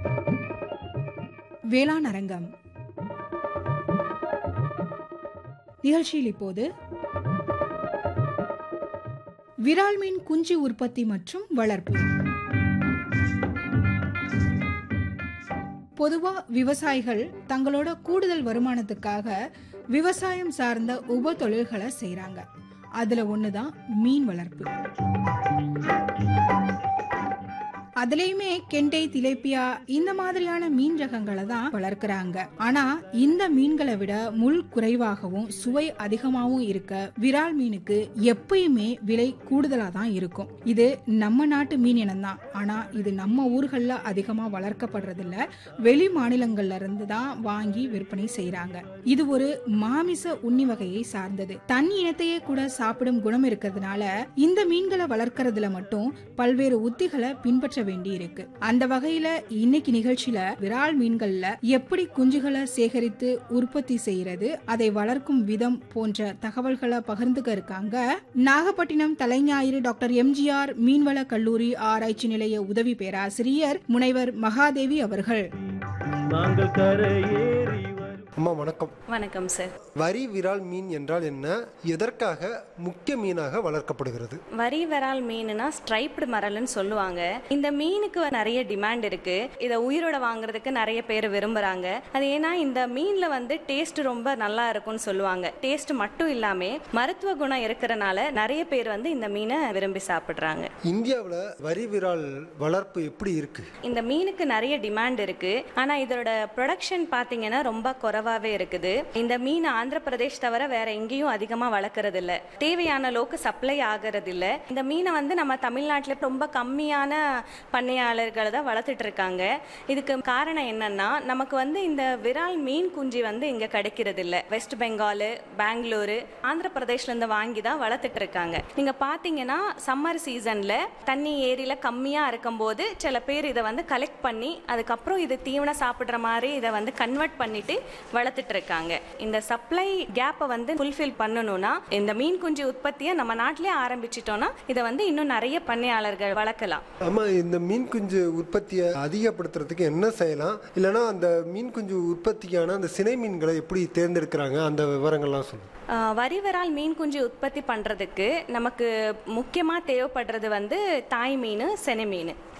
வேளாண் அரங்கம் நிகழ்ச்சியில் இப்போது விரால் மீன் குஞ்சு உற்பத்தி மற்றும் வளர்ப்பு பொதுவா விவசாயிகள் தங்களோட கூடுதல் வருமானத்துக்காக விவசாயம் சார்ந்த உப தொழில்களை செய்றாங்க அதுல ஒண்ணுதான் மீன் வளர்ப்பு அதுலயுமே கெண்டை திலேப்பியா இந்த மாதிரியான மீன் ரகங்களை தான் வளர்க்கறாங்க ஆனா இந்த மீன்களை விட முள் குறைவாகவும் சுவை அதிகமாகவும் இருக்க விரால் மீனுக்கு எப்பயுமே விலை கூடுதலா தான் இருக்கும் இது நம்ம நாட்டு மீன் இனம் தான் ஆனா இது நம்ம ஊர்கள்ல அதிகமா வளர்க்கப்படுறது இல்ல வெளி மாநிலங்கள்ல இருந்து தான் வாங்கி விற்பனை செய்றாங்க இது ஒரு மாமிச உண்ணி வகையை சார்ந்தது தன் இனத்தையே கூட சாப்பிடும் குணம் இருக்கிறதுனால இந்த மீன்களை வளர்க்கறதுல மட்டும் பல்வேறு உத்திகளை பின்பற்ற வேண்டி இருக்கு அந்த வகையில இன்னைக்கு நிகழ்ச்சியில விரால் மீன்கள்ல எப்படி குஞ்சுகளை சேகரித்து உற்பத்தி செய்யறது அதை வளர்க்கும் விதம் போன்ற தகவல்களை பகிர்ந்துக்க இருக்காங்க நாகப்பட்டினம் தலைஞாயிறு டாக்டர் எம்ஜிஆர் மீன்வள கல்லூரி ஆராய்ச்சி நிலைய உதவி பேராசிரியர் முனைவர் மகாதேவி அவர்கள் நாங்கள் கரையேறி வரும் அம்மா வணக்கம் வணக்கம் சார் வரி விரால் மீன் என்றால் என்ன எதற்காக முக்கிய மீனாக வளர்க்கப்படுகிறது வரி வரால் மீனுனா ஸ்ட்ரைப்டு மரல்னு சொல்லுவாங்க இந்த மீனுக்கு நிறைய டிமாண்ட் இருக்கு இதை உயிரோட வாங்குறதுக்கு நிறைய பேர் விரும்புறாங்க அது ஏன்னா இந்த மீன்ல வந்து டேஸ்ட் ரொம்ப நல்லா இருக்கும்னு சொல்லுவாங்க டேஸ்ட் மட்டும் இல்லாம மருத்துவ குணம் இருக்கிறனால நிறைய பேர் வந்து இந்த மீனை விரும்பி சாப்பிடுறாங்க இந்தியாவில் வரி விரால் வளர்ப்பு எப்படி இருக்கு இந்த மீனுக்கு நிறைய டிமாண்ட் இருக்கு ஆனா இதோட ப்ரொடக்ஷன் பாத்தீங்கன்னா ரொம்ப குறைவாவே இருக்குது இந்த மீன் ஆந்திர பிரதேஷ் தவிர வேற எங்கேயும் அதிகமா வளர்க்கறது இல்ல தேவையான அளவுக்கு சப்ளை ஆகிறது இல்ல இந்த மீனை வந்து நம்ம தமிழ்நாட்டுல ரொம்ப கம்மியான பண்ணையாளர்கள் தான் வளர்த்துட்டு இருக்காங்க இதுக்கு காரணம் என்னன்னா நமக்கு வந்து இந்த விரால் மீன் குஞ்சு வந்து இங்க கிடைக்கிறது இல்ல வெஸ்ட் பெங்கால் பெங்களூரு ஆந்திர பிரதேஷ்ல இருந்து வாங்கி தான் வளர்த்துட்டு இருக்காங்க நீங்க பாத்தீங்கன்னா சம்மர் சீசன்ல தண்ணி ஏரியில கம்மியா இருக்கும்போது சில பேர் இதை வந்து கலெக்ட் பண்ணி அதுக்கப்புறம் இது தீவனம் சாப்பிடுற மாதிரி இதை வந்து கன்வெர்ட் பண்ணிட்டு வளர்த்துட்டு இருக்காங்க இந்த சப்ளை கேப்பை வந்து ஃபுல்ஃபில் பண்ணணும்னா இந்த மீன் குஞ்சு உற்பத்தியை நம்ம நாட்டிலே ஆரம்பிச்சிட்டோம்னா இதை வந்து இன்னும் நிறைய பண்ணையாளர்கள் வளர்க்கலாம் அம்மா இந்த மீன் குஞ்சு உற்பத்தியை அதிகப்படுத்துறதுக்கு என்ன செய்யலாம் இல்லைன்னா அந்த மீன் குஞ்சு உற்பத்திக்கான அந்த சினை மீன்களை எப்படி தேர்ந்தெடுக்கிறாங்க அந்த விவரங்கள்லாம் சொல்லுங்க ஆஹ் வரி வரால் மீன் குஞ்சு உற்பத்தி பண்றதுக்கு நமக்கு முக்கியமா தேவைப்படுறது வந்து தாய் மீன் செனை மீன்